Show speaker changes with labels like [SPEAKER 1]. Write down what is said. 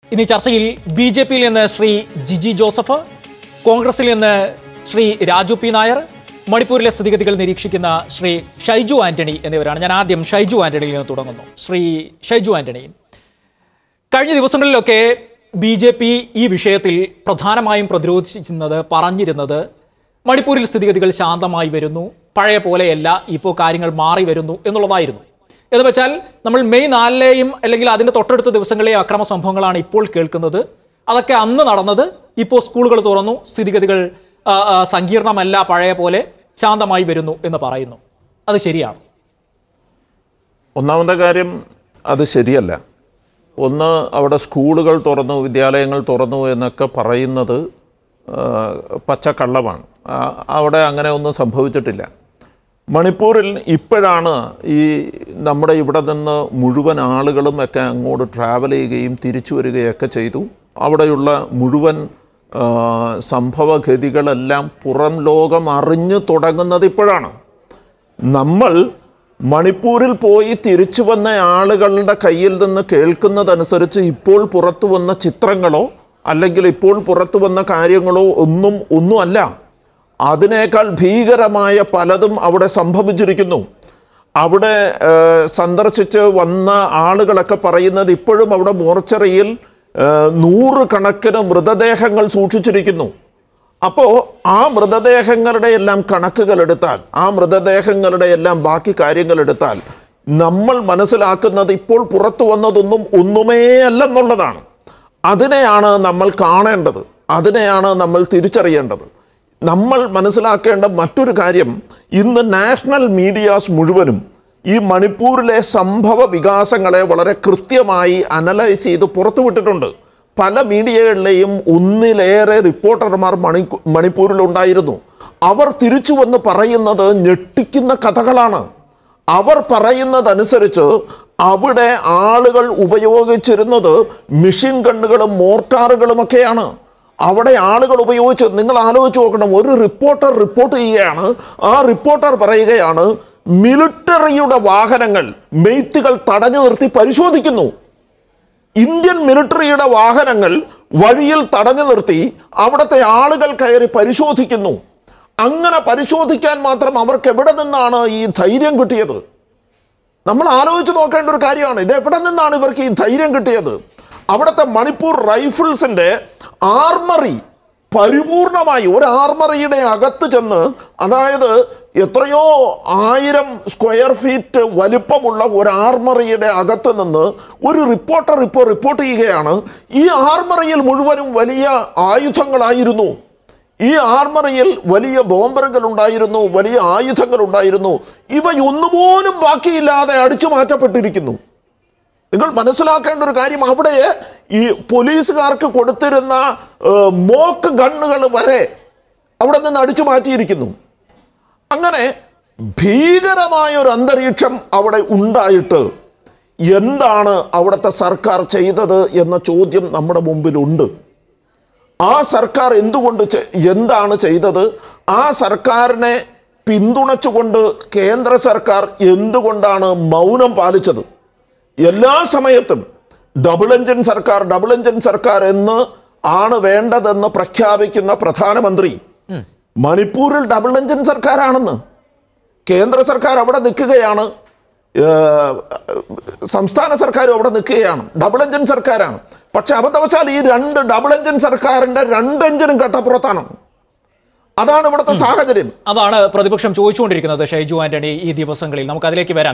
[SPEAKER 1] ഇനി ചർച്ചയിൽ B J പിയിൽ നിന്ന് ശ്രീ ജിജി ജോസഫ് കോൺഗ്രസിൽ നിന്ന് ശ്രീ രാജു പി നായർ മണിപ്പൂരിലെ സ്ഥിതിഗതികൾ നിരീക്ഷിക്കുന്ന ശ്രീ ഷൈജു ആന്റണി എന്നിവരാണ് ഞാൻ ആദ്യം ഷൈജു ആന്റണിയിൽ നിന്ന് തുടങ്ങുന്നു ശ്രീ ഷൈജു ആന്റണി കഴിഞ്ഞ ദിവസങ്ങളിലൊക്കെ ബി ജെ പി ഈ വിഷയത്തിൽ പ്രധാനമായും പ്രതിരോധിച്ചിരുന്നത് പറഞ്ഞിരുന്നത് മണിപ്പൂരിൽ സ്ഥിതിഗതികൾ ശാന്തമായി വരുന്നു പഴയ പോലെയല്ല ഇപ്പോൾ കാര്യങ്ങൾ മാറി വരുന്നു എന്നുള്ളതായിരുന്നു എന്ന് വെച്ചാൽ നമ്മൾ മെയ് നാലിലെയും അല്ലെങ്കിൽ അതിൻ്റെ തൊട്ടടുത്ത ദിവസങ്ങളിലെ അക്രമ സംഭവങ്ങളാണ് ഇപ്പോൾ കേൾക്കുന്നത് അതൊക്കെ അന്ന് നടന്നത് ഇപ്പോൾ സ്കൂളുകൾ തുറന്നു സ്ഥിതിഗതികൾ ആ, ആ, സങ്കീർണമല്ല പഴയ പോലെ ശാന്തമായി വരുന്നു എന്ന് പറയുന്നു അത് ശരിയാണ്
[SPEAKER 2] ഒന്നാമത്തെ കാര്യം അത് ശരിയല്ല ഒന്ന് അവിടെ സ്കൂളുകൾ തുറന്നു വിദ്യാലയങ്ങൾ തുറന്നു എന്നൊക്കെ പറയുന്നത് ആ, പച്ചക്കള്ളമാണ് ആ, അവിടെ അങ്ങനെ ഒന്നും സംഭവിച്ചിട്ടില്ല മണിപ്പൂരിൽ ഇപ്പോഴാണ് ഈ നമ്മുടെ ഇവിടെ നിന്ന് മുഴുവൻ ആളുകളും ഒക്കെ അങ്ങോട്ട് ട്രാവൽ ചെയ്യുകയും തിരിച്ചു വരികയൊക്കെ ചെയ്തു അവിടെയുള്ള മുഴുവൻ ആ, സംഭവഗതികളെല്ലാം പുറം ലോകം അറിഞ്ഞു തുടങ്ങുന്നത് ഇപ്പോഴാണ് നമ്മൾ മണിപ്പൂരിൽ പോയി തിരിച്ചു വന്ന ആളുകളുടെ കയ്യിൽ നിന്ന് കേൾക്കുന്നതനുസരിച്ച് ഇപ്പോൾ പുറത്തു വന്ന ചിത്രങ്ങളോ അല്ലെങ്കിൽ ഇപ്പോൾ പുറത്തു വന്ന കാര്യങ്ങളോ ഒന്നും ഒന്നുമല്ല അതിനേക്കാൾ ഭീകരമായ പലതും അവിടെ സംഭവിച്ചിരിക്കുന്നു അവിടെ ഏഹ്, സന്ദർശിച്ച് വന്ന ആളുകളൊക്കെ പറയുന്നത് ഇപ്പോഴും അവിടെ മോർച്ചറിയിൽ ഏഹ്, നൂറുകണക്കിന് മൃതദേഹങ്ങൾ സൂക്ഷിച്ചിരിക്കുന്നു അപ്പോൾ ആ മൃതദേഹങ്ങളുടെ എല്ലാം കണക്കുകൾ എടുത്താൽ ആ മൃതദേഹങ്ങളുടെ എല്ലാം ബാക്കി കാര്യങ്ങൾ എടുത്താൽ നമ്മൾ മനസ്സിലാക്കുന്നത് ഇപ്പോൾ പുറത്തു വന്നതൊന്നും ഒന്നുമേ അല്ലെന്നുള്ളതാണ് അതിനെയാണ് നമ്മൾ കാണേണ്ടത് അതിനെയാണ് നമ്മൾ തിരിച്ചറിയേണ്ടത് നമ്മൾ മനസ്സിലാക്കേണ്ട മറ്റൊരു കാര്യം ഇന്ന് നാഷണൽ മീഡിയാസ് മുഴുവനും ഈ മണിപ്പൂരിലെ സംഭവ വികാസങ്ങളെ വളരെ കൃത്യമായി അനലൈസ് ചെയ്ത് പുറത്തുവിട്ടിട്ടുണ്ട് പല മീഡിയകളിലെയും ഒന്നിലേറെ റിപ്പോർട്ടർമാർ മണി മണിപ്പൂരിലുണ്ടായിരുന്നു അവർ തിരിച്ചു വന്ന് പറയുന്നത് ഞെട്ടിക്കുന്ന കഥകളാണ് അവർ പറയുന്നതനുസരിച്ച് അവിടെ ആളുകൾ ഉപയോഗിച്ചിരുന്നത് മെഷീൻ ഗണ്ണുകളും മോർട്ടാറുകളുമൊക്കെയാണ് അവിടെ ആളുകൾ ഉപയോഗിച്ച് നിങ്ങൾ ആലോചിച്ച് നോക്കണം ഒരു റിപ്പോർട്ടർ റിപ്പോർട്ട് ചെയ്യുകയാണ് ആ റിപ്പോർട്ടർ പറയുകയാണ് മിലിറ്ററിയുടെ വാഹനങ്ങൾ മെയ്ത്തുകൾ തടഞ്ഞു നിർത്തി പരിശോധിക്കുന്നു ഇന്ത്യൻ മിലിറ്ററിയുടെ വാഹനങ്ങൾ വഴിയിൽ തടഞ്ഞു നിർത്തി അവിടുത്തെ ആളുകൾ കയറി പരിശോധിക്കുന്നു അങ്ങനെ പരിശോധിക്കാൻ മാത്രം അവർക്ക് എവിടെ നിന്നാണ് ഈ ധൈര്യം കിട്ടിയത് നമ്മൾ ആലോചിച്ച് നോക്കേണ്ട ഒരു കാര്യമാണ് ഇത് എവിടെ നിന്നാണ് ഇവർക്ക് ഈ ധൈര്യം കിട്ടിയത് അവിടുത്തെ മണിപ്പൂർ റൈഫിൾസിൻ്റെ ആർമറി പരിപൂർണമായി ഒരു ആർമറിയുടെ അകത്ത് ചെന്ന് അതായത് എത്രയോ ആയിരം സ്ക്വയർ ഫീറ്റ് വലിപ്പമുള്ള ഒരു ആർമറിയുടെ അകത്ത് നിന്ന് ഒരു റിപ്പോർട്ടർ ഇപ്പോൾ റിപ്പോർട്ട് ചെയ്യുകയാണ് ഈ ആർമറിയിൽ മുഴുവനും വലിയ ആയുധങ്ങളായിരുന്നു ഈ ആർമറിയിൽ വലിയ ബോംബറുകൾ ഉണ്ടായിരുന്നു വലിയ ആയുധങ്ങൾ ഉണ്ടായിരുന്നു ഇവയൊന്നുപോലും ബാക്കിയില്ലാതെ അടിച്ചു മാറ്റപ്പെട്ടിരിക്കുന്നു നിങ്ങൾ മനസ്സിലാക്കേണ്ട ഒരു കാര്യം അവിടെ ഈ പോലീസുകാർക്ക് കൊടുത്തിരുന്ന ഏഹ്, മോക്ക് ഗണ്ണുകൾ വരെ അവിടെ നിന്ന് അടിച്ചു മാറ്റിയിരിക്കുന്നു അങ്ങനെ ഭീകരമായ ഒരു അന്തരീക്ഷം അവിടെ ഉണ്ടായിട്ട് എന്താണ് അവിടുത്തെ സർക്കാർ ചെയ്തത് എന്ന ചോദ്യം നമ്മുടെ മുമ്പിലുണ്ട് ആ സർക്കാർ എന്തുകൊണ്ട് ചെ- എന്താണ് ചെയ്തത് ആ സർക്കാരിനെ പിന്തുണച്ചുകൊണ്ട് കേന്ദ്ര സർക്കാർ എന്തുകൊണ്ടാണ് മൗനം പാലിച്ചത് എല്ലാ സമയത്തും ഡബിൾ എഞ്ചിൻ സർക്കാർ ഡബിൾ എഞ്ചിൻ സർക്കാർ എന്ന് ആണ് വേണ്ടതെന്ന് പ്രഖ്യാപിക്കുന്ന പ്രധാനമന്ത്രി മണിപ്പൂരിൽ ഡബിൾ എഞ്ചിൻ സർക്കാരാണെന്ന് കേന്ദ്ര സർക്കാർ അവിടെ നിൽക്കുകയാണ് ഏഹ്, സംസ്ഥാന സർക്കാരും അവിടെ നിൽക്കുകയാണ് ഡബിൾ എഞ്ചിൻ സർക്കാരാണ് പക്ഷെ അബദ്ധവശാൽ ഈ രണ്ട് ഡബിൾ എഞ്ചിൻ സർക്കാരിന്റെ രണ്ട് എഞ്ചിനും കട്ടപ്പുറത്താണ് അതാണ് ഇവിടുത്തെ സാഹചര്യം
[SPEAKER 1] അതാണ് പ്രതിപക്ഷം ചോദിച്ചുകൊണ്ടിരിക്കുന്നത് ഷൈജു ആന്റണി ഈ ദിവസങ്ങളിൽ നമുക്ക് അതിലേക്ക് വരാം